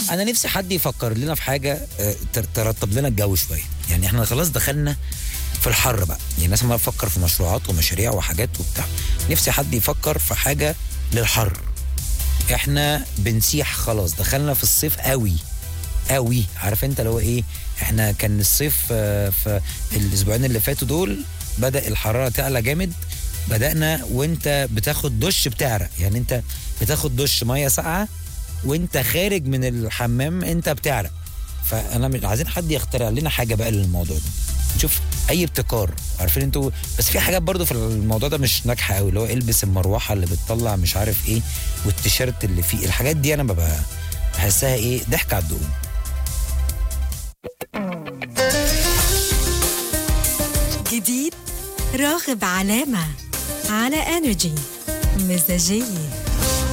انا نفسي حد يفكر لنا في حاجه آه، تر- ترتب لنا الجو شويه يعني احنا خلاص دخلنا في الحر بقى يعني الناس ما تفكر في مشروعات ومشاريع وحاجات وبتاع نفسي حد يفكر في حاجه للحر احنا بنسيح خلاص دخلنا في الصيف قوي قوي عارف انت اللي هو ايه احنا كان الصيف آه، في الاسبوعين اللي فاتوا دول بدا الحراره تعلى جامد بدانا وانت بتاخد دش بتعرق يعني انت بتاخد دش ميه ساقعه وانت خارج من الحمام انت بتعرق فانا مش عايزين حد يخترع لنا حاجه بقى للموضوع ده نشوف اي ابتكار عارفين انتوا بس في حاجات برضو في الموضوع ده مش ناجحه قوي اللي هو البس المروحه اللي بتطلع مش عارف ايه والتيشيرت اللي فيه الحاجات دي انا ببقى بحسها ايه ضحك على الدقون جديد راغب علامة على انرجي مزاجية